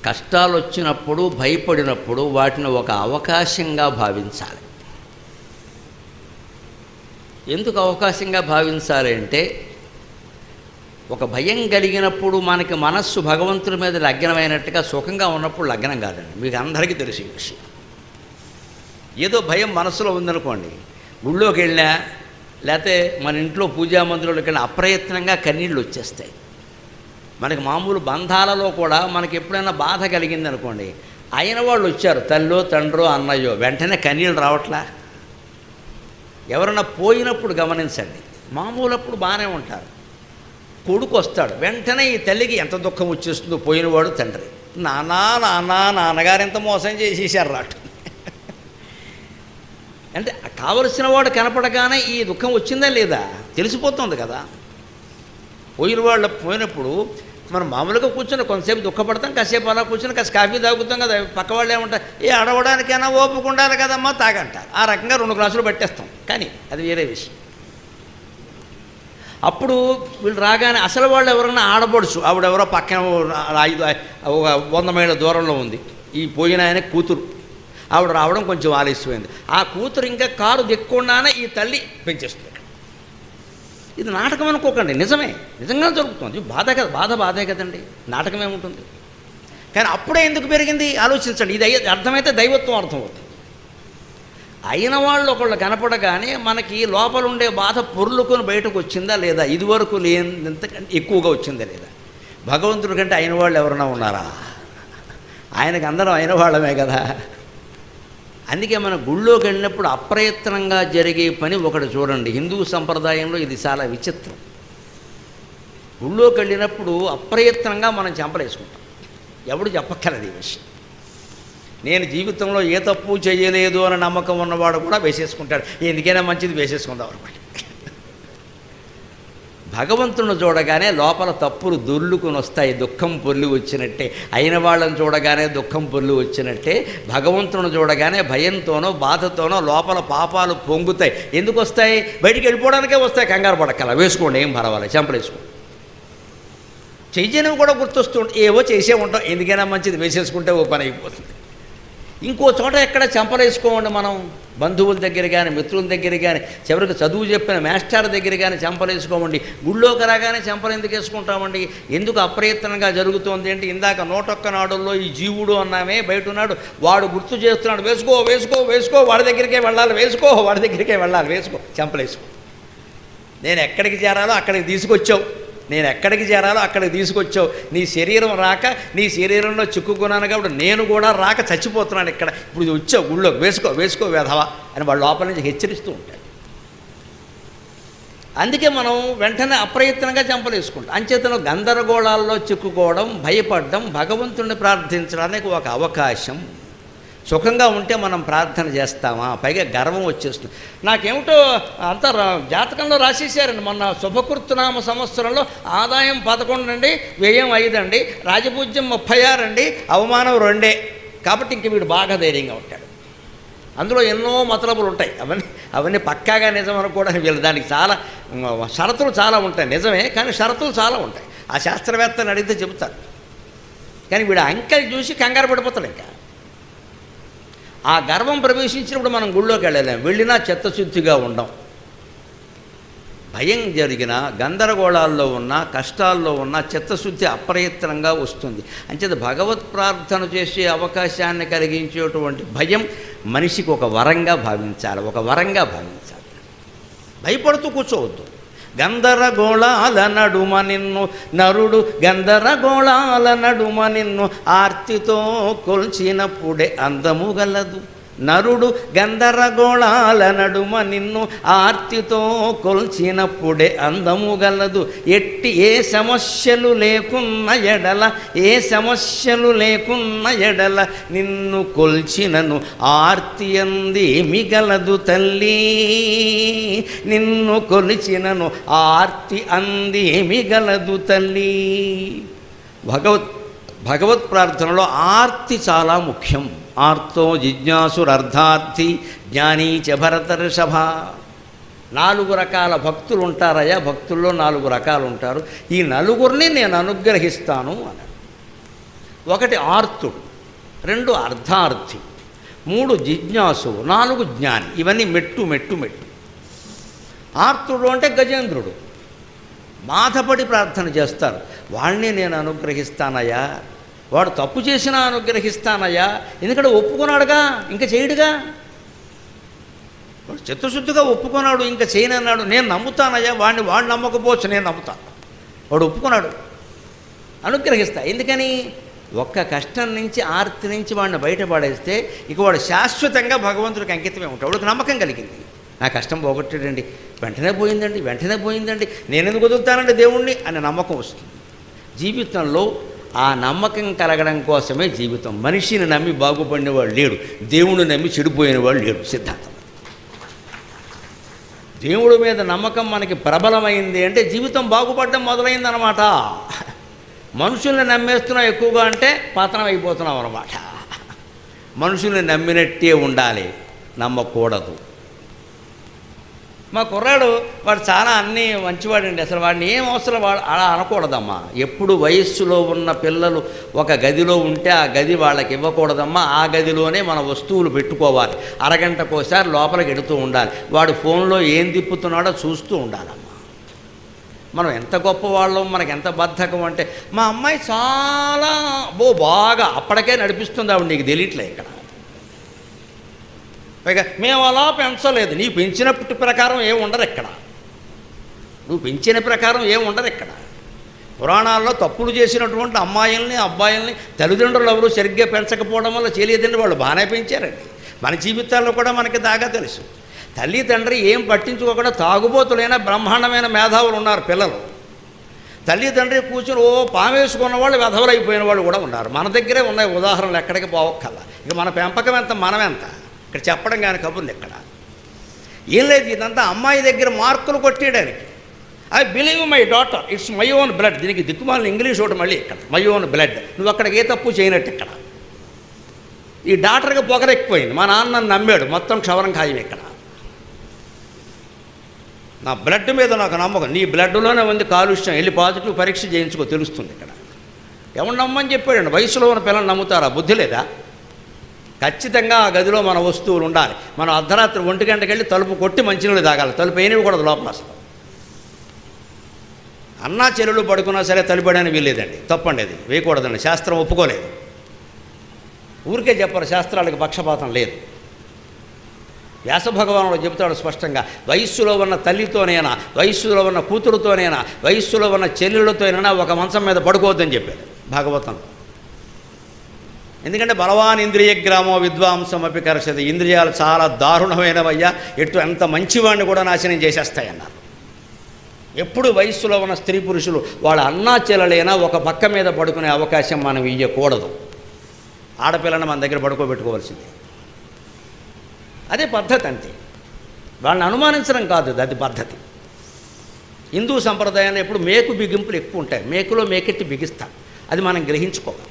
కష్టాలు వచ్చినప్పుడు భయపడినప్పుడు వాటిని ఒక అవకాశంగా భావించాలి ఎందుకు అవకాశంగా భావించాలి అంటే ఒక భయం కలిగినప్పుడు మనకి మనస్సు భగవంతుడి మీద లగ్నమైనట్టుగా సుఖంగా ఉన్నప్పుడు లగ్నం కాదండి మీకు అందరికీ తెలిసి విషయం ఏదో భయం మనసులో ఉందనుకోండి గుళ్ళోకి వెళ్ళినా లేకపోతే మన ఇంట్లో పూజా మందిరంలోకి వెళ్ళినా అప్రయత్నంగా కన్నీళ్ళు వచ్చేస్తాయి మనకి మామూలు బంధాలలో కూడా మనకి ఎప్పుడైనా బాధ కలిగింది అనుకోండి అయిన వాళ్ళు వచ్చారు తల్లో తండ్రో అన్నయ్యో వెంటనే కన్నీళ్ళు రావట్లా ఎవరైనా పోయినప్పుడు గమనించండి మామూలప్పుడు బాగానే ఉంటారు కొడుకు వస్తాడు వెంటనే ఈ తల్లికి ఎంత దుఃఖం వచ్చేస్తుందో పోయినవాడు తండ్రి నానా నానా నాన్నగారు ఎంత మోసం చేసేసారు రాటు అంటే కావలసిన వాడు కనపడగానే ఈ దుఃఖం వచ్చిందా లేదా తెలిసిపోతుంది కదా పోయిన వాళ్ళు పోయినప్పుడు మనం మామూలుగా కూర్చొని కొంతసేపు దుఃఖపడతాం కాసేపు అలా కూర్చొని కాస్త కాఫీ తాగుతాం కదా పక్క వాళ్ళు ఏమంటారు ఏ అడవడానికైనా ఓపిక ఉండాలి కదమ్మా తాగంటారు ఆ రకంగా రెండు గ్లాసులు పట్టేస్తాం కానీ అది వేరే విషయం అప్పుడు వీళ్ళు రాగానే అసలు వాళ్ళు ఎవరైనా ఆడబడుచు ఆవిడెవరో పక్కన ఐదు ఒక వంద మైళ్ళ దూరంలో ఉంది ఈ పోయిన ఆయన కూతురు ఆవిడ రావడం కొంచెం ఆలస్యమైంది ఆ కూతురు ఇంకా కారు దిక్కుండానే ఈ తల్లి పెంచేస్తుంది ఇది నాటకం అనుకోకండి నిజమే నిజంగా జరుగుతుంది బాధ కదా బాధ బాధే కదండి నాటకం ఏముంటుంది కానీ అప్పుడే ఎందుకు పెరిగింది ఆలోచించండి ఇది అయ్యే అర్థమైతే దైవత్వం అర్థమవుతుంది అయిన వాళ్ళు ఒకళ్ళు కనపడగానే మనకి లోపల ఉండే బాధ పొర్లుకొని బయటకు వచ్చిందా లేదా ఇదివరకు లేనంత ఎక్కువగా వచ్చిందా లేదా భగవంతుడి కంటే అయిన వాళ్ళు ఎవరైనా ఉన్నారా ఆయనకు అందరం అయిన వాళ్ళమే కదా అందుకే మన గుళ్ళోకి వెళ్ళినప్పుడు అప్రయత్నంగా జరిగే పని ఒకటి చూడండి హిందూ సంప్రదాయంలో ఇది చాలా విచిత్రం గుళ్ళోకి వెళ్ళినప్పుడు అప్రయత్నంగా మనం చెంపలేసుకుంటాం ఎవడు చెప్పక్కర్లేదు ఈ విషయం నేను జీవితంలో ఏ తప్పు చేయలేదు అని నమ్మకం ఉన్నవాడు కూడా వేసేసుకుంటాడు ఎందుకైనా మంచిది వేసేసుకుందాం అనమాట భగవంతుని చూడగానే లోపల తప్పులు దొర్లుకొని వస్తాయి దుఃఖం పొర్లి వచ్చినట్టే అయిన వాళ్ళని చూడగానే దుఃఖం పొర్లి వచ్చినట్టే భగవంతుని చూడగానే భయంతోనో బాధతోనో లోపల పాపాలు పొంగుతాయి ఎందుకు వస్తాయి బయటికి వెళ్ళిపోవడానికే వస్తాయి కంగారు పడక్కల వేసుకోండి ఏం పర్వాలేదు చెంపలేసుకోండి చెయ్యనివి కూడా గుర్తొస్తుంటే ఏవో చేసే ఉంటాం ఎందుకైనా మంచిది వేసేసుకుంటే ఓ పని అయిపోతుంది ఇంకో చోట ఎక్కడ చెంపలేసుకోండి మనం బంధువుల దగ్గర కానీ మిత్రుల దగ్గర కానీ చివరికి చదువు చెప్పిన మాస్టర్ దగ్గర కానీ చెంపలేసుకోమండి గుళ్ళోకి రాగానే చెంపలు ఎందుకు వేసుకుంటామండి ఎందుకు అప్రయత్నంగా జరుగుతోంది అంటే ఇందాక నూటొక్క నాడుల్లో ఈ జీవుడు అన్నామే బయట ఉన్నాడు వాడు గుర్తు చేస్తున్నాడు వేసుకో వేసుకో వేసుకో వాడి దగ్గరికే వెళ్ళాలి వేసుకో వాడి దగ్గరికే వెళ్ళాలి వేసుకో చెంపలేసుకో నేను ఎక్కడికి చేరాలో అక్కడికి తీసుకొచ్చావు నేను ఎక్కడికి చేరాలో అక్కడికి తీసుకొచ్చావు నీ శరీరం రాక నీ శరీరంలో చిక్కుకున్నాను కాబట్టి నేను కూడా రాక చచ్చిపోతున్నాను ఇక్కడ ఇప్పుడు ఇది వచ్చావు గుళ్ళోకి వేసుకో వేసుకో వేధవా అని వాళ్ళ లోపల నుంచి హెచ్చరిస్తూ ఉంటాడు అందుకే మనం వెంటనే అప్రయత్నంగా చంపలేసుకుంటాం అంచేతను గందరగోళాల్లో చిక్కుకోవడం భయపడడం భగవంతుడిని ప్రార్థించడానికి ఒక అవకాశం సుఖంగా ఉంటే మనం ప్రార్థన చేస్తామా పైగా గర్వం వచ్చేస్తుంది నాకేమిటో అంత రా- జాతకంలో రాసేసారండి మొన్న శుభకృత్నామ సంవత్సరంలో ఆదాయం పదకొండు అండి వ్యయం ఐదు అండి రాజపూజ్యం ముప్పై ఆరు అండి అవమానం రెండే కాబట్టి ఇంక వీడు బాగా ధైర్యంగా ఉంటాడు అందులో ఎన్నో మతలబులు ఉంటాయి అవన్నీ అవన్నీ పక్కాగా నిజం అనుకోవడానికి వీళ్ళు దానికి చాలా ఉమ్, షరతులు చాలా ఉంటాయి నిజమే కానీ షరతులు చాలా ఉంటాయి ఆ శాస్త్రవేత్తని అడిగితే చెబుతారు కానీ వీడు అంకెలు చూసి కంగారు పడిపోతాడు ఇంకా ఆ గర్వం ప్రవేశించినప్పుడు మనం గుళ్ళోకి వెళ్ళలేం వెళ్ళినా చిత్తశుద్ధిగా ఉండం భయం జరిగిన గందరగోళాల్లో ఉన్న కష్టాల్లో ఉన్న చిత్తశుద్ధి అప్రయత్నంగా వస్తుంది అంచేత భగవత్ ప్రార్థన చేసే అవకాశాన్ని కలిగించేటువంటి భయం మనిషికి ఒక వరంగా భావించాలి ఒక వరంగా భావించాలి భయపడుతూ కూర్చోవద్దు గందరగోళాల నడుమ నిన్ను నరుడు గందరగోళాల నడుమ నిన్ను ఆర్తితో కొల్చినప్పుడే అందము గలదు నరుడు గందరగోళాల నడుమ నిన్ను ఆర్తితో కొల్చినప్పుడే అందము గలదు ఎట్టి ఏ సమస్యలు లేకున్న ఎడల ఏ సమస్యలు లేకున్న ఎడల నిన్ను కొల్చినను ఆర్తి అంది మిగలదు తల్లి నిన్ను కొలిచినను ఆర్తి అంది మిగలదు తల్లి భగవత్ భగవత్ ప్రార్థనలో ఆర్తి చాలా ముఖ్యం ఆర్తో జిజ్ఞాసురర్థార్థి జ్ఞానీ చ భరతర్షభ నాలుగు రకాల భక్తులు ఉంటారయ్యా భక్తుల్లో నాలుగు రకాలు ఉంటారు ఈ నలుగురిని నేను అనుగ్రహిస్తాను అన్నాడు ఒకటి ఆర్తుడు రెండు అర్ధార్థి మూడు జిజ్ఞాసు నాలుగు జ్ఞాని ఇవన్నీ మెట్టు మెట్టు మెట్టు ఆర్తుడు అంటే గజేంద్రుడు బాధపడి ప్రార్థన చేస్తారు వాడిని నేను అనుగ్రహిస్తానయ్యా వాడు తప్పు చేసినా అనుగ్రహిస్తానయ్యా ఎందుకంటే ఒప్పుకున్నాడుగా ఇంకా చేయడుగా వాడు చిత్తశుద్ధిగా ఒప్పుకున్నాడు ఇంకా చేయనన్నాడు నేను నమ్ముతానయ్యా వాడిని వాడు నమ్మకపోవచ్చు నేను నమ్ముతాను వాడు ఒప్పుకున్నాడు అనుగ్రహిస్తా ఎందుకని ఒక్క కష్టం నుంచి ఆర్తి నుంచి వాడిని బయటపడేస్తే ఇక వాడు శాశ్వతంగా భగవంతుడికి అంకితమే ఉంటాడు వాడికి నమ్మకం కలిగింది నా కష్టం పోగొట్టాడండి వెంటనే పోయిందండి వెంటనే పోయిందండి నేను ఎందుకు వదులుతానండి దేవుణ్ణి అనే నమ్మకం వస్తుంది జీవితంలో ఆ నమ్మకం కలగడం కోసమే జీవితం మనిషిని నమ్మి బాగుపడినవాడు లేడు దేవుణ్ణి నమ్మి చెడిపోయినవాడు లేడు సిద్ధాంతం దేవుడి మీద నమ్మకం మనకి ప్రబలమైంది అంటే జీవితం బాగుపడడం మొదలైందనమాట మనుషుల్ని నమ్మేస్తున్నాం ఎక్కువగా అంటే పతనం అయిపోతున్నాం అనమాట మనుషుల్ని నమ్మినట్టే ఉండాలి నమ్మకూడదు మా కుర్రాడు వాడు చాలా అన్నీ మంచివాడండి అసలు వాడిని ఏం అవసరం వాడు అలా అనకూడదమ్మా ఎప్పుడు వయస్సులో ఉన్న పిల్లలు ఒక గదిలో ఉంటే ఆ గది వాళ్ళకి ఇవ్వకూడదమ్మా ఆ గదిలోనే మన వస్తువులు పెట్టుకోవాలి అరగంటకోసారి లోపలికి ఎడుతూ ఉండాలి వాడు ఫోన్లో ఏం తిప్పుతున్నాడో చూస్తూ ఉండాలమ్మా మనం ఎంత గొప్ప వాళ్ళం మనకి ఎంత బద్ధకం అంటే మా అమ్మాయి చాలా బో బాగా అప్పటికే నడిపిస్తుంది ఆవిడ నీకు తెలియట్లే ఇక్కడ పైగా మేము అలా పెంచలేదు నీ పెంచినప్పటి ప్రకారం ఏం ఉండరు ఇక్కడ నువ్వు పెంచిన ప్రకారం ఏం ఉండరు ఇక్కడ పురాణాల్లో తప్పులు చేసినటువంటి అమ్మాయిల్ని అబ్బాయిల్ని తల్లిదండ్రులు ఎవరు సరిగ్గా పెంచకపోవడం వల్ల చేయలేదండి వాళ్ళు బాగానే పెంచారండి మన జీవితాల్లో కూడా మనకి దాగా తెలుసు తల్లి తండ్రి ఏం పట్టించుకోకుండా తాగుబోతులైన బ్రహ్మాండమైన మేధావులు ఉన్నారు పిల్లలు తల్లి తండ్రి కూర్చుని ఓ పామేసుకున్న వాళ్ళు వెధవలు అయిపోయిన వాళ్ళు కూడా ఉన్నారు మన దగ్గరే ఉన్నాయి ఉదాహరణలు ఎక్కడికి పోవక్కల్లా ఇక మన పెంపకం ఎంత మనం ఎంత ఇక్కడ చెప్పడం కానీ కబుర్లు ఎక్కడ ఏం లేదు ఇదంతా అమ్మాయి దగ్గర మార్కులు కొట్టేయడానికి I believe my daughter it's my own blood దీనికి దిక్కుమాలిన ఇంగ్లీష్ ఒకటి మళ్ళీ ఇక్కడ మై ఓన్ బ్లడ్ నువ్వు అక్కడికి ఏ తప్పు చేయనట్టు ఇక్కడ ఈ డాక్టర్కి పొగరెక్కిపోయింది మా నాన్న నన్ను నమ్మాడు మొత్తం క్షవరం ఖాయం ఇక్కడ నా బ్లడ్ మీద నాకు నమ్మకం నీ బ్లడ్లోనే ఉంది కాలుష్యం వెళ్ళి పాజిటివ్ పరీక్ష చేయించుకో తెలుస్తుంది ఇక్కడ ఎవరు నమ్మని చెప్పాడండి వయసులో ఉన్న పిల్లలు నమ్ముతారా బుద్ధి లేదా ఖచ్చితంగా ఆ గదిలో మన వస్తువులు ఉండాలి మనం అర్ధరాత్రి ఒంటి గంటకి వెళ్ళి తలుపు కొట్టి మంచినీళ్ళు తాగాలి తలుపు అయినవి కూడా లోపల అసలు అన్నా చెల్లెలు పడుకున్నా సరే తలుపడానికి వీల్లేదండి తప్పండి అది వేయకూడదండి శాస్త్రం ఒప్పుకోలేదు ఊరికే చెప్పరు శాస్త్రాలకు పక్షపాతం లేదు వ్యాస భగవానుడు చెబుతాడు స్పష్టంగా వయస్సులో ఉన్న తల్లితోనైనా వయస్సులో ఉన్న కూతురుతోనైనా వయస్సులో ఉన్న చెల్లెళ్ళతోనైనా ఒక మంచం మీద పడుకోవద్దని చెప్పాడు భాగవతంలో ఎందుకంటే బలవాన్ ఇంద్రియ గ్రామో విద్వాంసం అపి కరసది ఇంద్రియాలు చాలా దారుణమైనవయ్యా ఎటు ఎంత మంచివాడిని కూడా నాశనం చేసేస్తాయన్నారు ఎప్పుడు వయస్సులో ఉన్న స్త్రీ పురుషులు వాళ్ళ అన్నా చెల్లెలైనా ఒక పక్క మీద పడుకునే అవకాశం మనం ఇవ్వకూడదు ఆడపిల్లని మన దగ్గర పడుకోబెట్టుకోవాల్సింది అదే పద్ధతి అంతే వాళ్ళని అనుమానించడం కాదు అది పద్ధతి హిందూ సంప్రదాయంలో ఎప్పుడు మేకు బిగింపులు ఎక్కువ ఉంటాయి మేకులో మేకెట్టి బిగిస్తారు అది మనం గ్రహించుకోవాలి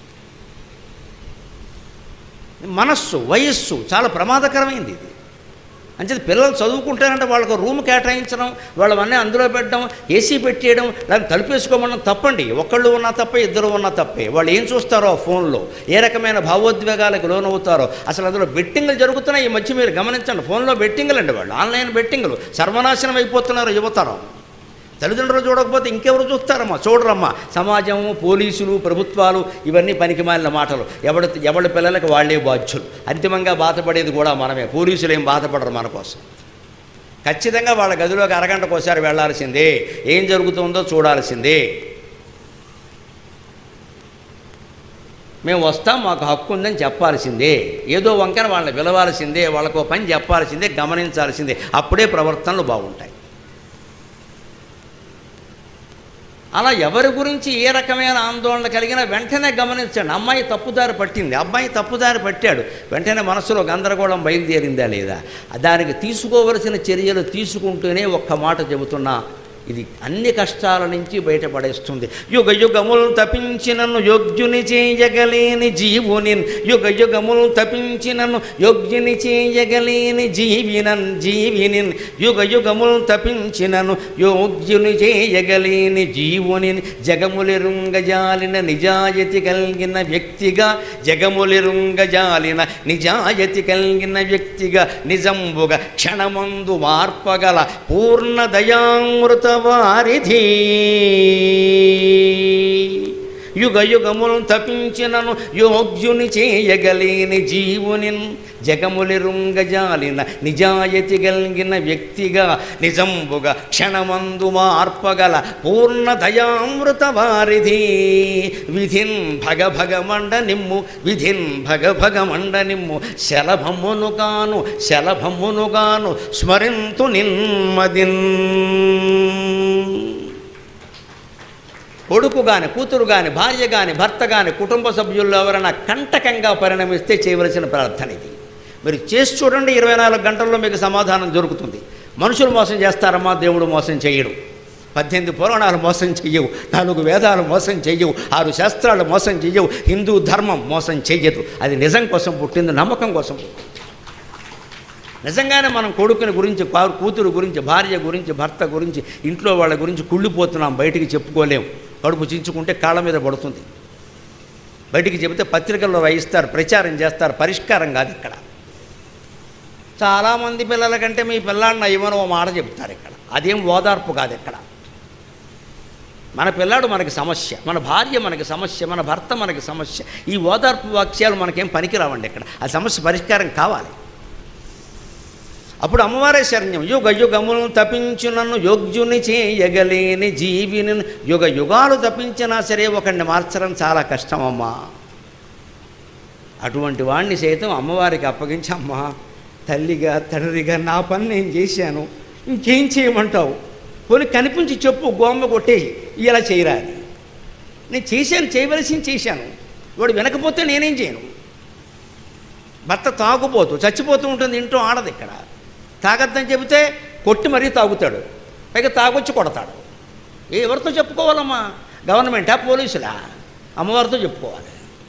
మనస్సు వయస్సు చాలా ప్రమాదకరమైంది ఇది అంచేది పిల్లలు చదువుకుంటారంటే వాళ్ళకు రూమ్ కేటాయించడం వాళ్ళవన్నీ అందులో పెట్టడం ఏసీ పెట్టేయడం దాన్ని తలుపేసుకోమడం తప్పండి ఒకళ్ళు ఉన్నా తప్పే ఇద్దరు ఉన్నా తప్పే వాళ్ళు ఏం చూస్తారో ఆ ఫోన్లో ఏ రకమైన భావోద్వేగాలకు లోనవుతారో అసలు అందులో బెట్టింగ్లు జరుగుతున్నాయి ఈ మధ్య మీరు గమనించండి ఫోన్లో బెట్టింగ్లు అండి వాళ్ళు ఆన్లైన్ బెట్టింగ్లు సర్వనాశనం అయిపోతున్నారు యువతరం తల్లిదండ్రులు చూడకపోతే ఇంకెవరు చూస్తారమ్మా చూడరమ్మా సమాజము పోలీసులు ప్రభుత్వాలు ఇవన్నీ పనికిమాలిన మాటలు ఎవడి ఎవడి పిల్లలకు వాళ్ళే బాధ్యులు అంతిమంగా బాధపడేది కూడా మనమే పోలీసులు ఏం బాధపడరు మన కోసం ఖచ్చితంగా వాళ్ళ గదిలోకి అరగంటకు ఒకసారి వెళ్లాల్సిందే ఏం జరుగుతుందో చూడాల్సిందే మేము వస్తాం మాకు హక్కు ఉందని చెప్పాల్సిందే ఏదో వంకన వాళ్ళని పిలవాల్సిందే వాళ్ళకు ఓ పని చెప్పాల్సిందే గమనించాల్సిందే అప్పుడే ప్రవర్తనలు బాగుంటాయి అలా ఎవరి గురించి ఏ రకమైన ఆందోళన కలిగినా వెంటనే గమనించండి అమ్మాయి తప్పుదారి పట్టింది అబ్బాయి తప్పుదారి పట్టాడు వెంటనే మనసులో గందరగోళం బయలుదేరిందా లేదా దానికి తీసుకోవలసిన చర్యలు తీసుకుంటూనే ఒక్క మాట చెబుతున్నా ఇది అన్ని కష్టాల నుంచి బయటపడేస్తుంది యుగ యుగములు తపించినను యోగ్యుని చేయగలేని జీవునిన్ యుగ యుగములు తపించినను యోగ్యుని చేయగలేని జీవినన్ జీవినిన్ యుగ యుగములు తపించినను యోగ్యుని చేయగలేని జీవునిన్ జగములిరుంగజాలిన నిజాయతి కలిగిన వ్యక్తిగా జగములిరుంగజాలిన నిజాయతి కలిగిన వ్యక్తిగా నిజంబుగా క్షణమందు మార్పగల పూర్ణ దయామృత వారిధి యుగ యుగములు తపించినను యోగ్యుని చేయగలేని జీవునిన్ జగములిరుంగజాలిన నిజాయతి కలిగిన వ్యక్తిగా నిజంబుగా క్షణమందు మార్పగల పూర్ణ దయామృత వారిధి విధిన్ భగ భగ మండ నిమ్ము విధిన్ భగ భగ మండ నిమ్ము శలభమును కాను శలభమును కాను స్మరింతు నిన్మదిన్ కొడుకు కానీ కూతురు కానీ భార్య కానీ భర్త కానీ కుటుంబ సభ్యుల్లో ఎవరైనా కంటకంగా పరిణమిస్తే చేయవలసిన ప్రార్థన ఇది మీరు చేసి చూడండి ఇరవై నాలుగు గంటల్లో మీకు సమాధానం దొరుకుతుంది మనుషులు మోసం చేస్తారమ్మా దేవుడు మోసం చేయడు పద్దెనిమిది పురాణాలు మోసం చెయ్యవు నాలుగు వేదాలు మోసం చెయ్యవు ఆరు శాస్త్రాలు మోసం చెయ్యవు హిందూ ధర్మం మోసం చెయ్యదు అది నిజం కోసం పుట్టింది నమ్మకం కోసం పుట్టింది నిజంగానే మనం కొడుకుని గురించి పా- కూతురు గురించి భార్య గురించి భర్త గురించి ఇంట్లో వాళ్ళ గురించి కుళ్ళిపోతున్నాం బయటికి చెప్పుకోలేం కడుపు చించుకుంటే కాళ్ళ మీద పడుతుంది బయటికి చెబితే పత్రికల్లో రాయిస్తారు ప్రచారం చేస్తారు పరిష్కారం కాదు ఇక్కడ చాలామంది పిల్లల కంటే మీ పిల్లాడిని అయ్యమని ఓ మాట చెప్తారు ఇక్కడ అదేం ఓదార్పు కాదు ఇక్కడ మన పిల్లాడు మనకి సమస్య మన భార్య మనకి సమస్య మన భర్త మనకి సమస్య ఈ ఓదార్పు వాక్యాలు మనకేం పనికిరావండి ఇక్కడ ఆ సమస్య పరిష్కారం కావాలి అప్పుడు అమ్మవారే శరణ్యం యుగ యుగమును తపించునన్ను యోగ్యుని చేయగలేని జీవిని యుగ యుగాలు తప్పించినా సరే ఒకడిని మార్చడం చాలా కష్టమమ్మా అటువంటి వాణ్ణి సైతం అమ్మవారికి అప్పగించి అమ్మా తల్లిగా తండ్రిగా నా పని నేను చేశాను ఇంకేం చేయమంటావు పోనీ కనిపించి చెప్పు గోమ్మ కొట్టేసి ఇలా చేయరా అని నేను చేశాను చేయవలసింది చేశాను వాడు వినకపోతే నేనేం చేయను భర్త తాగుపోతూ చచ్చిపోతూ ఉంటుంది ఇంట్లో ఆడదు ఇక్కడ తాగద్దని చెబితే కొట్టి మరీ తాగుతాడు పైగా తాగొచ్చి కొడతాడు ఏ ఎవరితో చెప్పుకోవాలమ్మా గవర్నమెంటా పోలీసులా అమ్మవారితో చెప్పుకోవాలి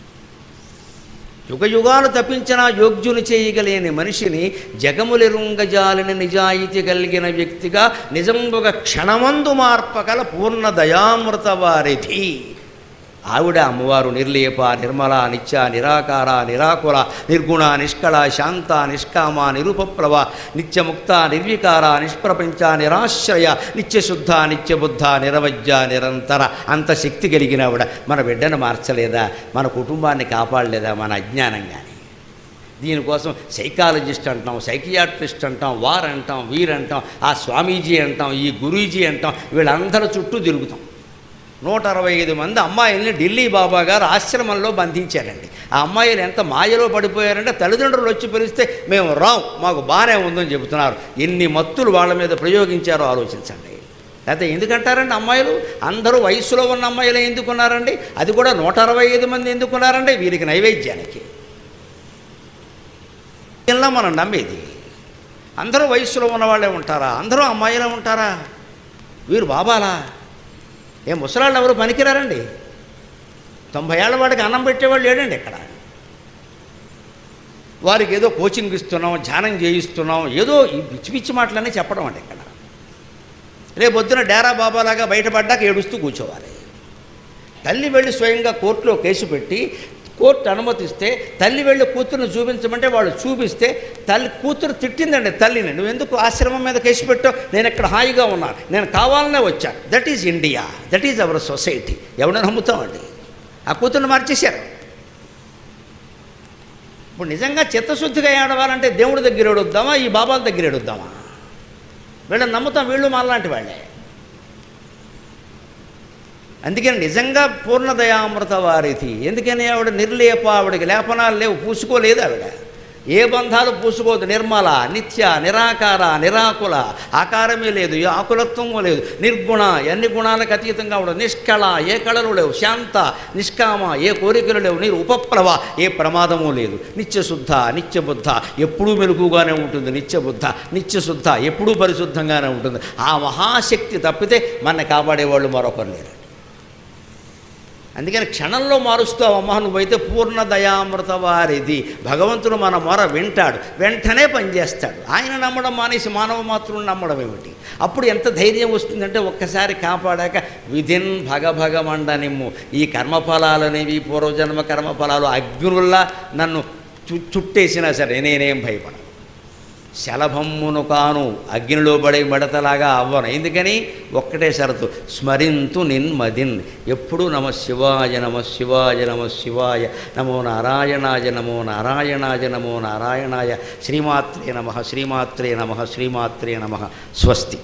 యుగ యుగాలు తప్పించిన యోగ్యుని చేయగలేని మనిషిని జగములిరుంగజాలిన నిజాయితీ కలిగిన వ్యక్తిగా నిజంబుగా క్షణమందు మార్పగల పూర్ణ దయామృత వారిధి ఆవిడ అమ్మవారు నిర్లేప నిర్మల నిత్య నిరాకార నిరాకుల నిర్గుణ నిష్కళ శాంత నిష్కామ నిరుపప్లవ నిత్యముక్త నిర్వికార నిష్ప్రపంచ నిరాశ్రయ నిత్యశుద్ధ నిత్యబుద్ధ నిరవజ్య నిరంతర అంత శక్తి కలిగిన ఆవిడ మన బిడ్డను మార్చలేదా మన కుటుంబాన్ని కాపాడలేదా మన అజ్ఞానం కానీ దీనికోసం సైకాలజిస్ట్ అంటాం సైకియాట్రిస్ట్ అంటాం వార్ అంటాం వీరంటాం ఆ స్వామీజీ అంటాం ఈ గురూజీ అంటాం వీళ్ళందరి చుట్టూ తిరుగుతాం నూట అరవై ఐదు మంది అమ్మాయిల్ని ఢిల్లీ బాబా గారు ఆశ్రమంలో బంధించారండి ఆ అమ్మాయిలు ఎంత మాయలో పడిపోయారంటే తల్లిదండ్రులు వచ్చి పిలిస్తే మేము రాం మాకు బాగానే ఉందని చెబుతున్నారు ఎన్ని మత్తులు వాళ్ళ మీద ప్రయోగించారో ఆలోచించండి లేకపోతే ఎందుకంటారండి అమ్మాయిలు అందరూ వయసులో ఉన్న అమ్మాయిలు ఎందుకున్నారండి అది కూడా నూట అరవై ఐదు మంది ఎందుకున్నారండి వీరికి నైవేద్యానికి ఇలా మనం నమ్మేది అందరూ వయసులో ఉన్నవాళ్ళే ఉంటారా అందరూ అమ్మాయిలే ఉంటారా వీరు బాబాలా ఏ ముసలాళ్ళు ఎవరు పనికిరారండి తొంభై ఏళ్ళ వాడికి అన్నం పెట్టేవాళ్ళు లేడండి ఇక్కడ వారికి ఏదో కోచింగ్ ఇస్తున్నాం ధ్యానం చేయిస్తున్నాం ఏదో ఈ పిచ్చి పిచ్చి మాటలన్నీ చెప్పడం అండి ఇక్కడ రేపు పొద్దున డేరా బాబాలాగా బయటపడ్డాక ఏడుస్తూ కూర్చోవాలి తల్లి వెళ్ళి స్వయంగా కోర్టులో కేసు పెట్టి కోర్టు అనుమతిస్తే తల్లి వెళ్ళి కూతురుని చూపించమంటే వాళ్ళు చూపిస్తే తల్లి కూతురు తిట్టిందండి తల్లిని నువ్వు ఎందుకు ఆశ్రమం మీద కేసు పెట్టావు నేను ఇక్కడ హాయిగా ఉన్నాను నేను కావాలనే వచ్చా that is India that is our society ఎవడని నమ్ముతామండి ఆ కూతురుని మార్చేశారు ఇప్పుడు నిజంగా చిత్తశుద్ధిగా ఏడవాలంటే దేవుడి దగ్గర ఏడుద్దామా ఈ బాబాల దగ్గర ఏడుద్దామా వీళ్ళని నమ్ముతాం వీళ్ళు మాలాంటి వాళ్ళే అందుకని నిజంగా పూర్ణదయామృత వారిది ఎందుకని ఆవిడ నిర్లేప ఆవిడకి లేపనాలు లేవు పూసుకోలేదు ఆవిడ ఏ బంధాలు పూసుకోదు నిర్మల నిత్య నిరాకార నిరాకుల ఆకారమే లేదు ఏ ఆకులత్వము లేదు నిర్గుణ ఎన్ని గుణాలకు అతీతంగా ఉండదు నిష్కళ ఏ కళలు లేవు శాంత నిష్కామ ఏ కోరికలు లేవు నీరు ఉపప్లవ ఏ ప్రమాదము లేదు నిత్యశుద్ధ నిత్యబుద్ధ ఎప్పుడూ మెలుగుగానే ఉంటుంది నిత్యబుద్ధ నిత్యశుద్ధ ఎప్పుడూ పరిశుద్ధంగానే ఉంటుంది ఆ మహాశక్తి తప్పితే మన కాపాడేవాళ్ళు మరొకరు లేరు అందుకని క్షణంలో మారుస్తావు అమ్మ నువ్వైతే పూర్ణ దయామృత వారిది భగవంతుడు మన మొర వింటాడు వెంటనే పనిచేస్తాడు ఆయన నమ్మడం మానేసి మానవ మాత్రుని నమ్మడం ఏమిటి అప్పుడు ఎంత ధైర్యం వస్తుందంటే ఒక్కసారి కాపాడాక విధిన్ భగ భగ మండనిమ్ము ఈ కర్మఫలాలనేవి పూర్వజన్మ కర్మఫలాలు అగ్నుల్లా నన్ను చు చుట్టేసినా సరే నేనేం భయపడ శలభమ్మును కాను అగ్నిలో పడే మడతలాగా అవ్వను ఎందుకని ఒక్కటే షరతు స్మరింతు నిన్మదిన్ ఎప్పుడు నమ శివాయ నమ శివాయ నమ శివాయ నమో నారాయణాయ నమో నారాయణాయ నమో నారాయణాయ శ్రీమాత్రే నమ శ్రీమాత్రే నమ శ్రీమాత్రే నమ స్వస్తి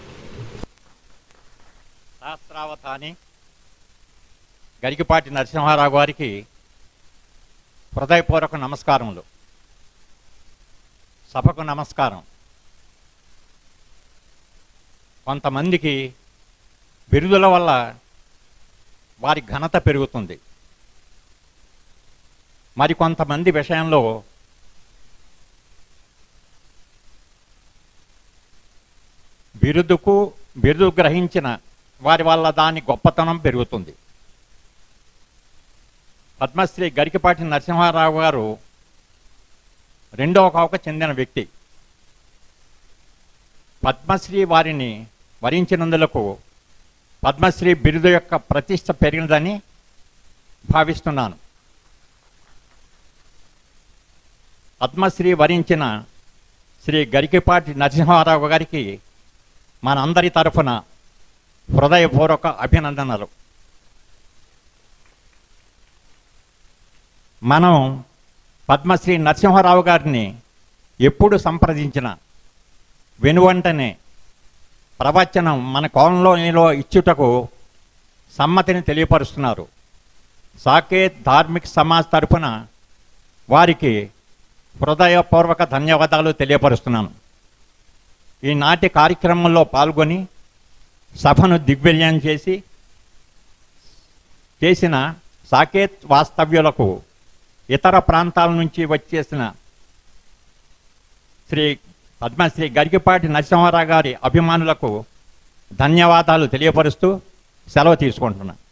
శాస్త్రావతాని గరికిపాటి నరసింహారావు గారికి హృదయపూర్వక నమస్కారములు సభకు నమస్కారం కొంతమందికి బిరుదుల వల్ల వారి ఘనత పెరుగుతుంది మరి కొంతమంది విషయంలో బిరుదుకు బిరుదు గ్రహించిన వారి వల్ల దాని గొప్పతనం పెరుగుతుంది పద్మశ్రీ గరికపాటి నరసింహారావు గారు రెండవ కావక చెందిన వ్యక్తి పద్మశ్రీ వారిని వరించినందులకు పద్మశ్రీ బిరుదు యొక్క ప్రతిష్ట పెరిగినదని భావిస్తున్నాను పద్మశ్రీ వరించిన శ్రీ గరికిపాటి నరసింహారావు గారికి మనందరి తరఫున హృదయపూర్వక అభినందనలు మనం పద్మశ్రీ నరసింహారావు గారిని ఎప్పుడు సంప్రదించిన వెనువంటనే ప్రవచనం మన కోలంలో ఇచ్చుటకు సమ్మతిని తెలియపరుస్తున్నారు సాకేత్ ధార్మిక్ సమాజ్ తరఫున వారికి హృదయపూర్వక ధన్యవాదాలు తెలియపరుస్తున్నాను ఈనాటి కార్యక్రమంలో పాల్గొని సభను దిగ్విజయం చేసి చేసిన సాకేత్ వాస్తవ్యులకు ఇతర ప్రాంతాల నుంచి వచ్చేసిన శ్రీ పద్మశ్రీ గరికిపాటి నరసింహారావు గారి అభిమానులకు ధన్యవాదాలు తెలియపరుస్తూ సెలవు తీసుకుంటున్నాను